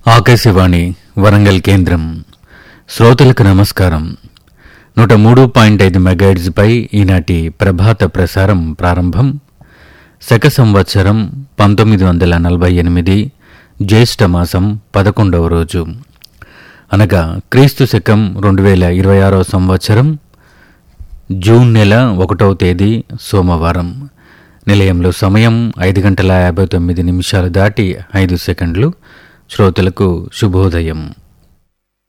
ఆకాశవాణి వరంగల్ కేంద్రం శ్రోతలకు నమస్కారం నూట మూడు పాయింట్ ఐదు మెగాడ్స్పై ఈనాటి ప్రభాత ప్రసారం ప్రారంభం శక సంవత్సరం పంతొమ్మిది వందల నలభై ఎనిమిది జ్యేష్ఠ మాసం పదకొండవ రోజు అనగా క్రీస్తు శకం రెండు వేల ఇరవై ఆరో సంవత్సరం జూన్ నెల ఒకటవ తేదీ సోమవారం నిలయంలో సమయం ఐదు గంటల యాభై తొమ్మిది నిమిషాలు దాటి ఐదు సెకండ్లు శ్రోతలకు శుభోదయం